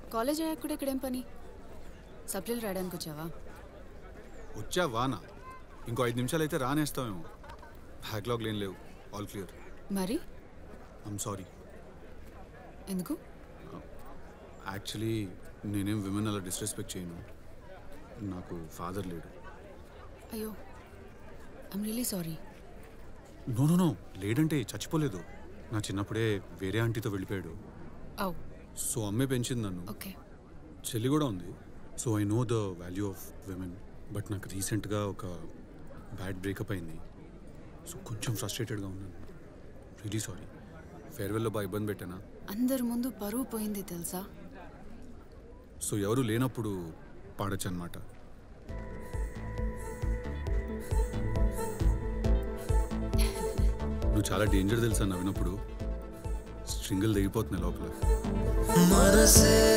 college అయ్యాక కూడా ఇక్కడేం పని సప్లీలు రాయడానికి వచ్చావా వచ్చా వానా ఇంకో ఐదు నిమిషాలు అయితే రానేస్తామేమో బ్యాక్లాగ్ లేని లేవు ఆల్ క్లియర్ మరి ఐమ్ సారీ ఎందుకు యాక్చువల్లీ నేనేం విమెన్ అలా డిస్రెస్పెక్ట్ చేయను నాకు ఫాదర్ లేడు అయ్యో I'm really sorry no no no లేడంటే చచ్చిపోలేదు నా చిన్నప్పుడే వేరే ఆంటీతో వెళ్ళిపోయాడు అవు సో అమ్మే పెంచింది నన్ను ఓకే చెల్లి కూడా ఉంది so I know the value of women but నాకు రీసెంట్గా ఒక బ్యాడ్ బ్రేకప్ అయింది సో కొంచెం ఫ్రస్ట్రేటెడ్గా ఉన్నాను రియలీ సారీ ఫేర్వెల్లో బాగా ఇబ్బంది పెట్టానా అందరి ముందు పరువు పోయింది తెలుసా సో ఎవరు లేనప్పుడు పాడొచ్చు అనమాట నువ్వు చాలా డేంజర్ తెలుసా నవ్వినప్పుడు స్ట్రింగులు తెగిపోతున్నాయి లోపల మనసే